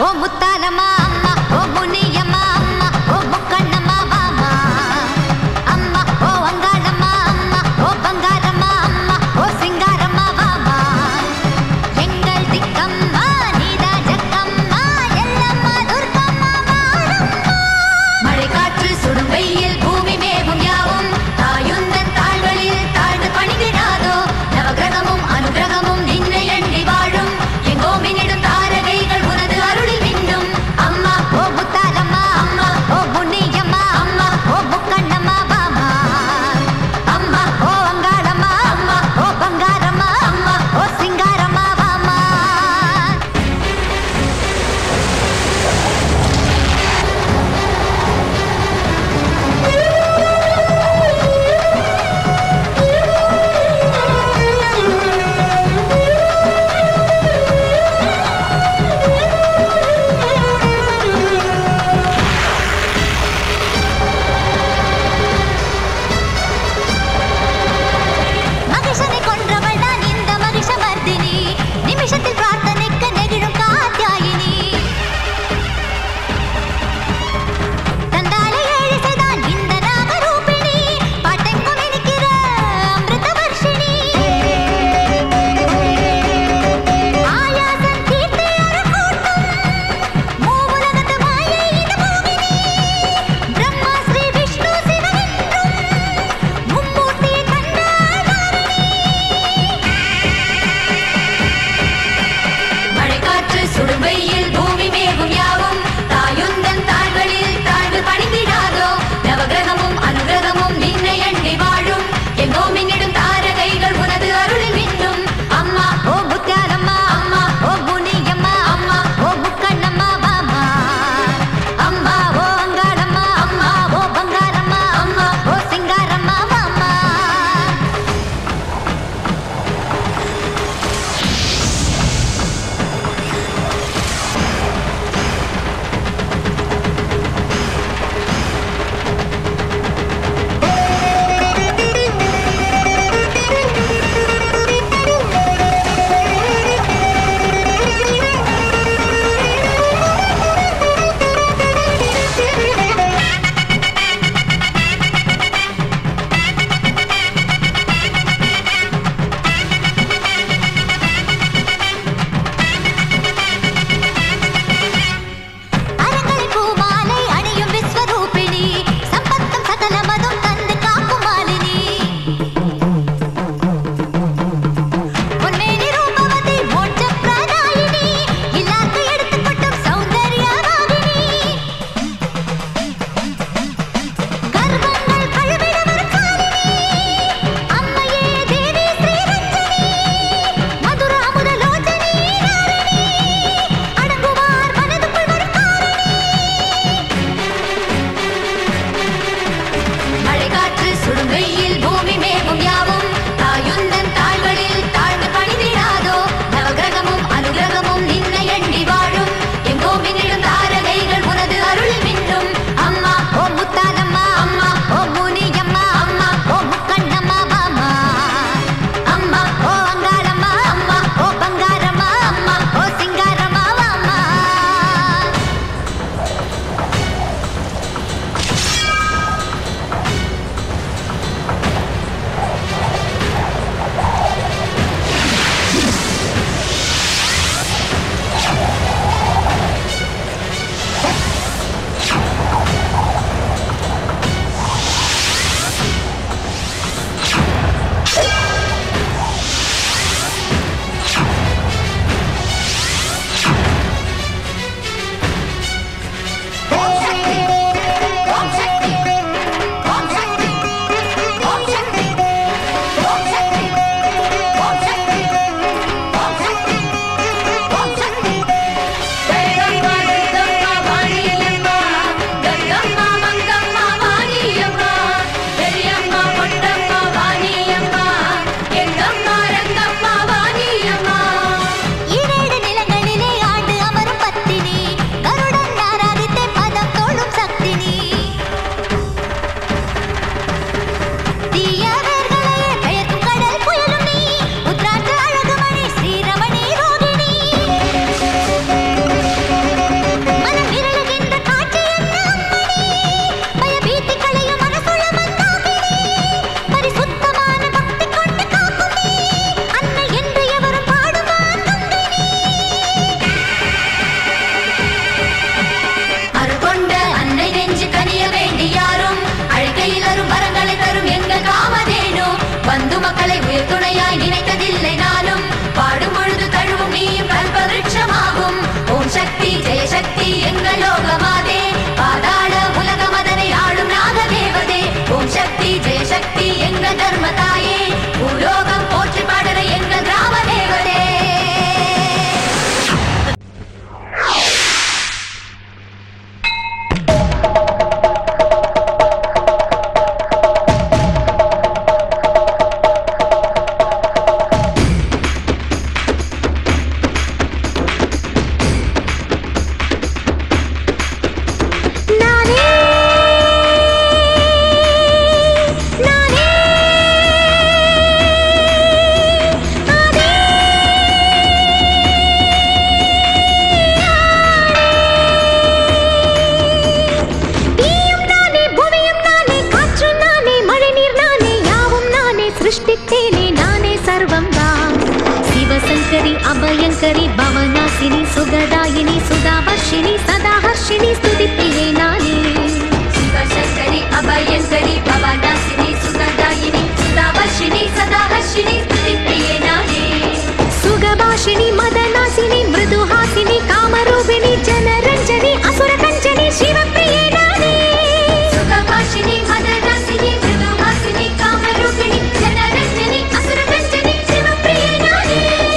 ஓ முத்தாலம்மா அம்மா ஓ முனியம்மா அம்மா ஓ முக்கண்ணம்மா வாமா அம்மா ஓ அங்காளம்மா அம்மா ஓ பங்காரம்மா அம்மா ஓ சிங்காரம்மா வாமா எங்கள் திக்கம்மா நீதா ஜக்கம்மா எல்லம்மா துர்க்கம்மா வாழம்மா மழை காற்று சுடும் வெயில் பூமி மேவும் யாவும் தாயுந்தன் தாள்களில் தாழ்ந்து பணிகிடாதோ நவகிரகமும் அனுகிரகமும் நின்னை எண்ணி வாழும் எங்கோ மின்னிடும் தாரகைகள் உனது அருளில் மின்னும் அம்மா சக்தி ஜெயசக்தி எங்கள் லோகமாதே பாதாள உலக மதனை ஆளும் நாகதேவதே ஓம் சக்தி ஜெயசக்தி எங்கள் தர்மதாயே பூலோகம் போற்றி பாடுற எங்கள் கிராம தேவதே நானே நானே ஆனே தீயும் நானே புவியும் நானே காற்றும் நானே மழைநீர் நானே யாவும் நானே சிருஷ்டித்தேனே நானே சர்வம் தான் சிவசங்கரி அபயங்கரி பவநாசினி சுகதாயினி சுதாவர்ஷினி சதாஹர்ஷினி ஸ்துதிப்பிலே நானே சிவசங்கரி அபயங்கரி பவநாசினி சுகதாயினி சுதாவர்ஷினி சதாஹர்ஷினி ஸ்துதிப்பிலே நானே சுகபாஷினி மதநாசினி மிருதுஹாசினி காமரூபிணி ஜனரஞ்சனி அசுரகஞ்சனி சிவப்பிரியே நானே சுகபாஷினி மதநாசினி மிருதுஹாசினி காமரூபிணி ஜனரஞ்சனி அசுரகஞ்சனி சிவப்பிரியே நானே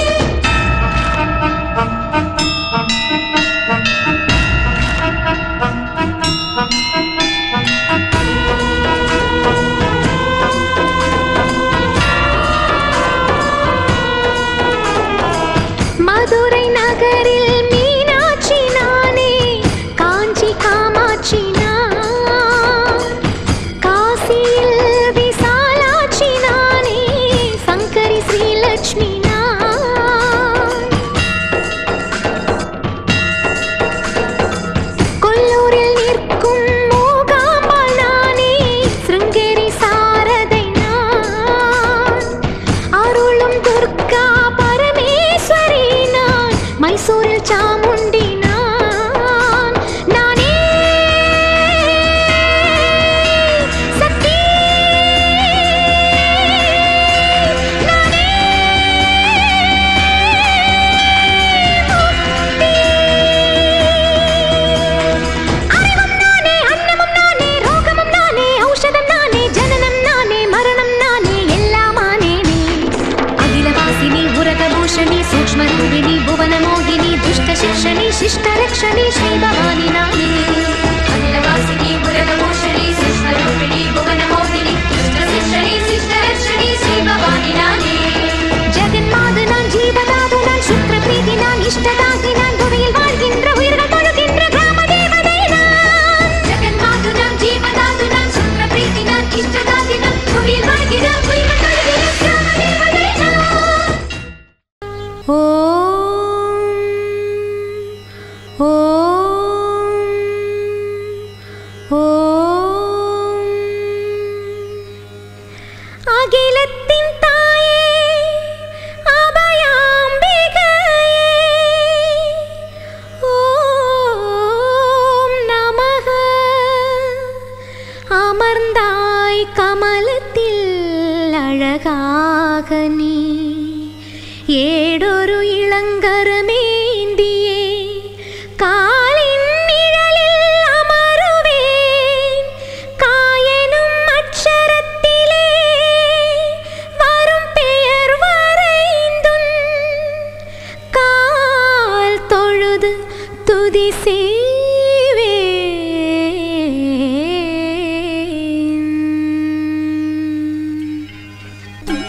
மதுரை நகரில் மீனாட்சி நானே காஞ்சி காமாட்சி நான் காசியில் விசாலாட்சி நானே சங்கரி ஸ்ரீலட்சுமி நான் கொல்லூரில் நிற்கும் மூகாம்பாள் நானே சிருங்கேரி சாரதை நான் அருளும் துர்கா பரமேஸ்வரி நான் மைசூரில் சாமுண்டி நான் நானே சக்தி நானே அறிவும் நானே அன்னமும் நானே ரோகமும் நானே ஔஷதம் நானே ஜனனம் நானே மரணம் நானே எல்லாமானேனே அகிலவாசினி உரகபூஷணி சூக்ஷ்மரூபிணி புவனமோகினி துஷ்ட சிக்ஷணி ಶಿಷ್ಟ ರಕ್ಷಣಿ ಶ್ರೀ ಭವಾನಿ ನಾನೇ ಅಖಿಲವಾಸಿನಿ ಉರಗಭೂಷಣಿ ಸೂಕ್ಷ್ಮರೂಪಿಣಿ ಭುವನಮೋಹಿನಿ ದುಷ್ಟ ಶಿಕ್ಷಣಿ ಶಿಷ್ಟ ರಕ್ಷಣಿ ಶ್ರೀ ಭವಾನಿ ನಾನೇ ஜெகன்மாது நான் ஜீவதாது நான் சுற்ற பிரீதி நான் இஷ்டதாகி நான் புவியில் வாழ்கின்ற உயிர்கள் தொழுகின்ற கிராம தேவதை நான் ஜெகன்மாது நான் ஜீவதாது நான் சுற்ற பிரீதி நான் இஷ்டதாகி நான் புவியில் வாழ்கின்ற உயிர்கள் தொழுகின்ற கிராம தேவதை நான் ஓம் ஓம் அகிலத்தின் தாயே அபயாம்பிகையே ஓம் நமக அமர்ந்தாய் கமலத்தில் அழகாக நீ ஏடொரு இளங்கரமேந்தியே காலின் நிழலில் அமருவேன் காயனும் அட்சரத்திலே வரும் பெயர் வரைந்துன் கால் தொழுது துதி செய்வேன்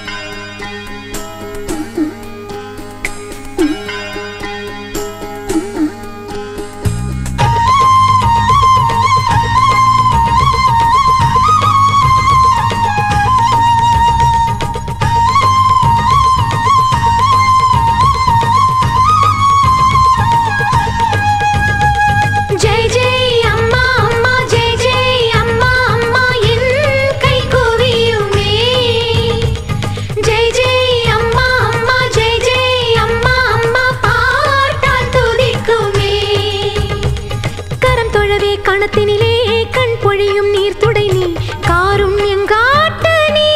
ஜெய் ஜெய் அம்மா அம்மா ஜெய் ஜெய் அம்மா அம்மா என் கை குவியுமே ஜெய் ஜெய் அம்மா அம்மா ஜெய் ஜெய் அம்மா அம்மா பாட்டால் துதிக்குமே கரம் தொழவே கணத்தினிலே கண் பொழியும் நீர் துடை நீ காரும் எங்காட்டு நீ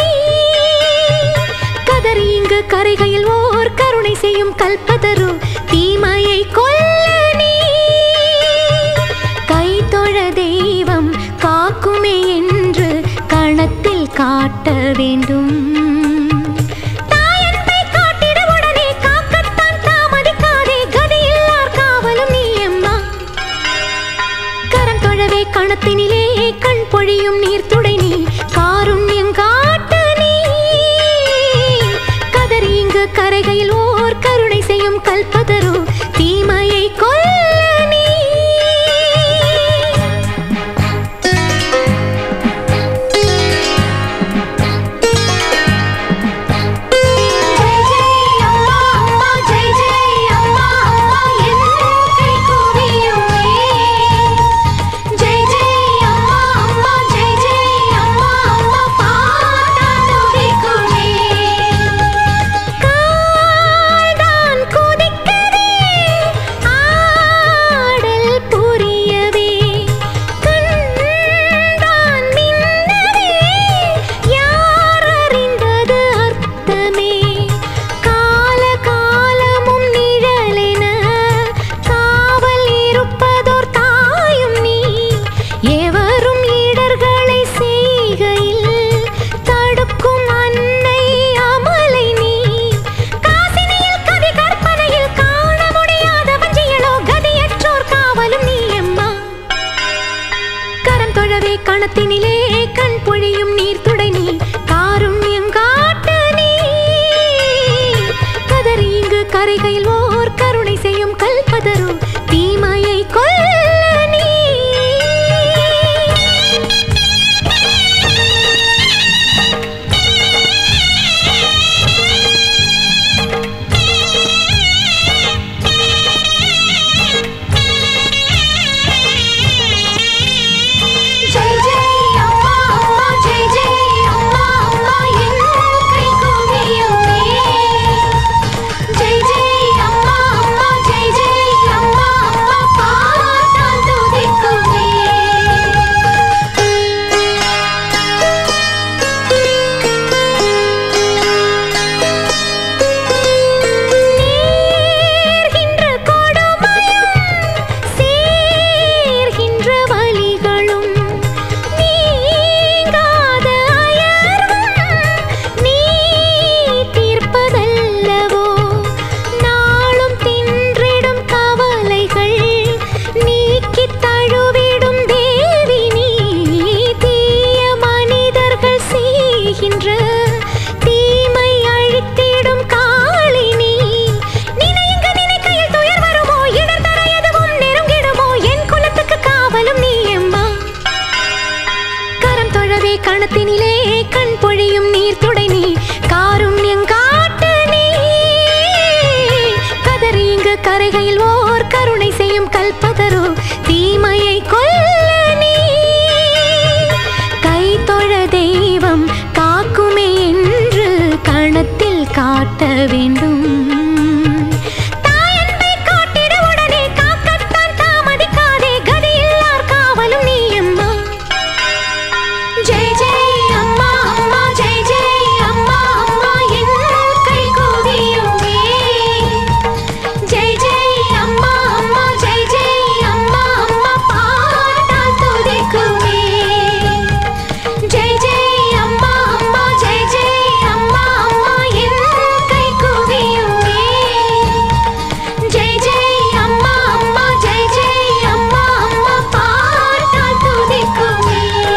கதறி இங்கு கரைகையில் ஓர் கருணை செய்யும் கல்பதரு தீமையை கொல்ல நீ வேண்டும் தாயன்பை காட்டிட உடனே காக்கத்தான் தாமதிக்காதே கதியில்லார் காவலும் நீ அம்மா கரம் தொழவே கணத்தினிலே கண் பொழியும் நீர் துடை நீ காருண்யம் காட்டு நீ கதறி இங்கு கரைகையில் ஓர் கருணை செய்யும் கல்பதரு தீமையை கொல்ல நீ ஜெய் ஜெய் அம்மா அம்மா ஜெய் ஜெய் அம்மா அம்மா என் கை கூவியுமே ஜெய் ஜெய் அம்மா அம்மா ஜெய் ஜெய் அம்மா அம்மா பாட்டால் துதிக்குமே கால்தான் குதிக்கவே ஆடல் புரியவே கண்தான் மின்னவே யார் அறிந்தது அர்த்தமே கால காலமும் நிழலென காவல் இருப்பதோர் தாயும் நீ எவரும் இடர்களை செய்கையில் தடுக்கும் அன்னை அமலை நீ காசினியில் கவி கற்பனையில் காண முடியாத வஞ்சியலோ கதியற்றோர் காவலும் நீ அம்மா கரம் தொழவே கணத்தினிலே கண் பொழியும் நீர் துடை நீ காருண்யம் காட்டு நீ கதறி இங்கு கரைகையில் ஓர் கருணை செய்யும் கல்பதரும் தீமையை கொல்ல நீ ஜெய் ஜெய் அம்மா அம்மா ஜெய் ஜெய் அம்மா அம்மா என் கை கூவியுமே ஜெய் ஜெய் அம்மா அம்மா ஜெய் ஜெய் அம்மா அம்மா பாட்டால் துதிக்குமே நேர்கின்ற கொடுமையும் சேர்கின்ற வலிகளும் நீங்காத அயர்வும் நீ தீர்ப்பதல்லவோ நாளும் தின்றிடும் கவலைகள் நீக்கித் தழுவிடும் தேவி நீ தீய மனிதர்கள் செய்கின்ற தீமை அழித்திடும் காளி நீ நினைங்க நினைக்கையில் துயர் வருமோ இடர் தர எதுவும் நெருங்கிடுமோ என் குலத்துக்கு காவலும் நீ அம்மா கரம் தொழவே கணத்தினிலே கண் பொழியும் நீர் துடை நீ காருண்யம் காட்டு நீ கதறி இங்கு கரைகையில் ஓர் கருணை செய்யும் கல்பதரு தீமையை கொல்ல நீ கை தொழ தெய்வம் காக்குமே என்று கணத்தில் காட்ட வேண்டும் தாயன்பை காட்டிட உடனே காக்கத்தான் தாமதிக்காதே கதியில்லார் காவலும் நீ அம்மா ஜெய் ஜெய் அம்மா அம்மா ஜெய் ஜெய் அம்மா அம்மா என் கை கூவியுமே ஜெய் ஜெய் அம்மா அம்மா ஜெய் ஜெய் அம்மா அம்மா பாட்டால் துதிக்குமே ஜெய் ஜெய் அம்மா அம்மா ஜெய் ஜெய் அம்மா அம்மா என் கை கூவியுமே ஜெய் ஜெய் அம்மா அம்மா ஜெய் ஜெய் அம்மா அம்மா பாட்டால் துதிக்குமே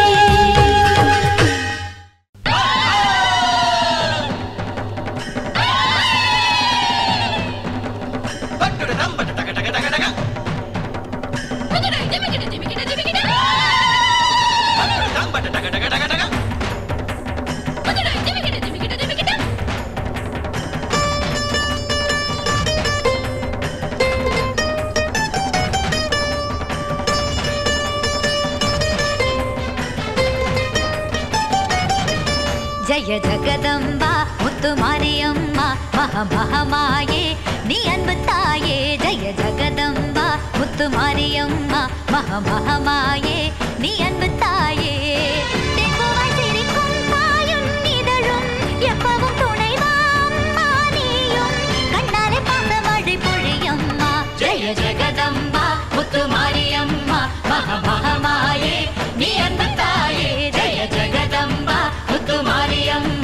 ஜய ஜகதம்பா முத்து மாரியம்மா மக மகமாயே நீ அன்பு தாயே ஜய ஜகதம்பா முத்து மாரியம்மா மக மகமாயே நீ அன்பு தாயே தெங்குவாய் சிரிக்கும் தாயும் இதழும் எப்பவும் துணைவா அம்மா நீயும் கண்ணாலே பாச மழை பொழியம்மா ஜய ஜகதம்பா முத்து மாரியம்மா மக மகமாயே நீ அன்பு தாயே ஜய ஜகதம்பா முத்து மாரியம்மா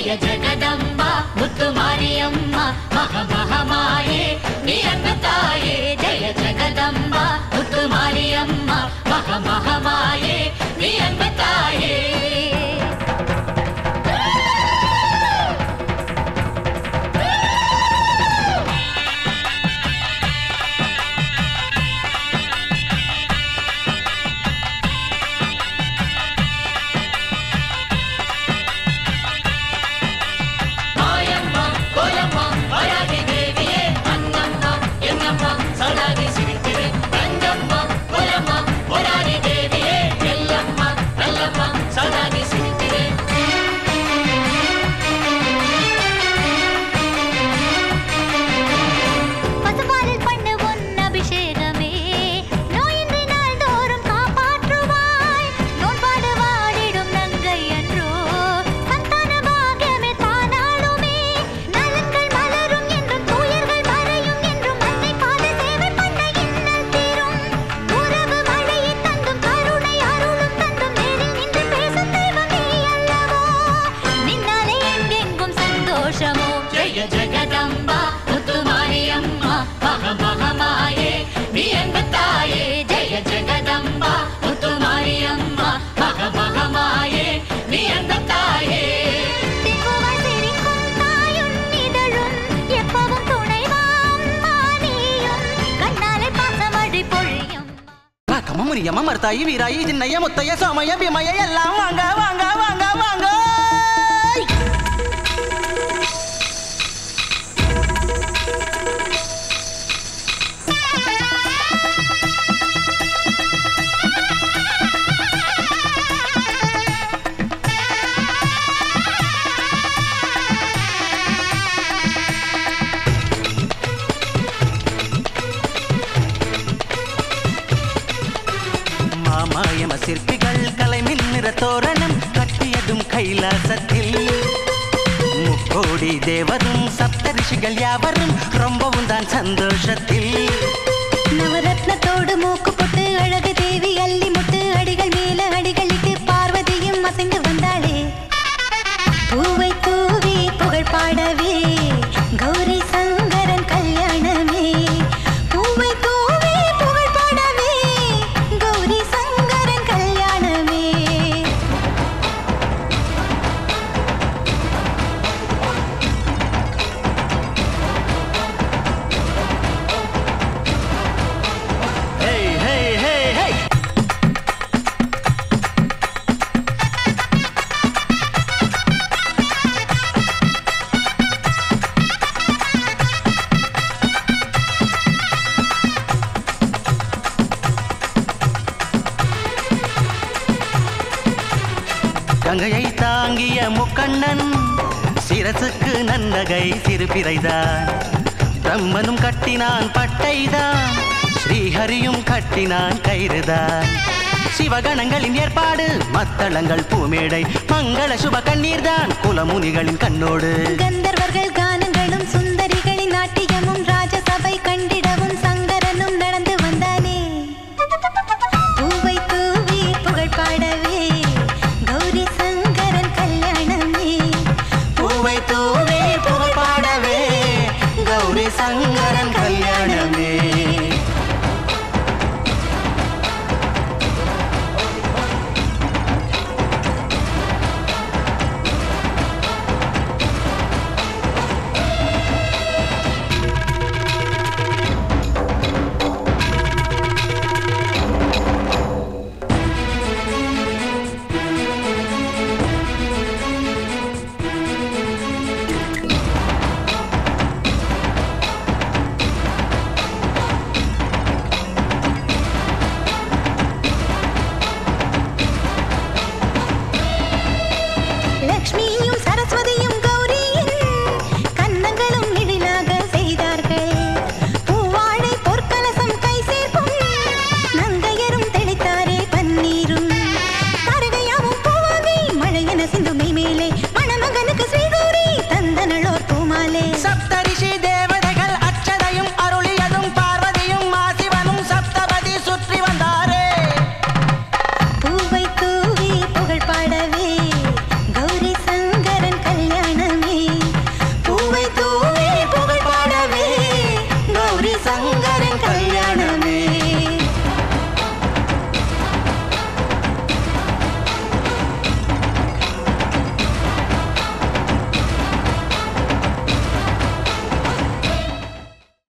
ஜெய ஜெகதம்பா முத்துமாரியம்மா மகமகமாயே நீ அன்பு தாயே ஜெய ஜெகதம்பா முத்துமாரியம்மா மகமகமாயே நீ அன்பு தாயே மாயம்மா கோலம்மா வாராகி தேவியே அண்ணம்மா என்னம்மா சடாதி சிரித்திரு தங்கம்மா கோலம்மா போராடி தேவியே எல்லம்மா நல்லம்மா சடாதி சிரித்திரு பசுபாலில் பண்ணு உன் அபிஷேகமே நோயின்றி நாள்தோறும் காப்பாற்றுவாய் நோன்பாடு வாடிடும் நங்கை என்றோ சந்தான பாகியமே தானாளுமே நலன்கள் மலரும் என்றும் துயர்கள் மறையும் என்றும் அன்னை பாத சேவை பண்ண இன்னல் தீரும் உறவு மழையை தந்தும் கருணை அருளும் தந்தும் நேரில் நின்று பேசும் தெய்வம் நீ அல்லவோ நின்னாலே எங்கெங்கும் சந்தோஷமோ ஜெய ஜெகதம்பா முத்துமாரியம்மா மகமகமாயே நீ அன்பு தாயே ஜெய ஜெகதம்பா முத்துமாரியம்மா மகமகமாயே நீ அன்பு தாயே திக்குவாய் சிரிக்கும் தாயும் இதழும் எப்பவும் துணைவா அம்மா நீயும் கண்ணாலே பாசமழை பொழியும் கமமுனியம்ம மருத்தாயி வீராயி சின்னைய முத்தைய சோமைய பிமைய எல்லாம் வாங்க வாங்க வாங்க வாங்க மாமாயம சிற்பிகள் கலை மின்னிற தோரணம் கட்டியதும் கைலாசத்தில் முக்கோடி தேவரும் சப்தரிஷிகள் யாவரும் ரொம்பவும் தான் சந்தோஷத்தில் நவரத்னத்தோடு மூக்கு பொட்டு அழகு தேவி அள்ளி முட்டு அடிகள் மேல அடிகளிட்டு பார்வதியும் அசைந்து வந்தாளே பூவை தூவி புகழ் பாடவே கௌரி சங்கரன் கல்யாணமே பூவை தூவி புகழ் பாடவே கௌரி சங்கரன் கல்யாணமே ஹே ஹே ஹே ஹே கங்கையை தாங்கிய முக்கண்ணன் சிரசுக்கு நன்னகை சிறுபிறைதான் பிரம்மனும் கட்டினான் பட்டைதான் ஸ்ரீஹரியும் கட்டினான் கயிறுதான் சிவகணங்களின் ஏற்பாடு மத்தளங்கள் பூமேடை மங்கள சுப கண்ணீர்தான் குலமுனிகளின் கண்ணோடு கந்தர்வர்கள் கானங்களும் சுந்தரிகளின் நாட்டியமும் ராஜசபை கண்டி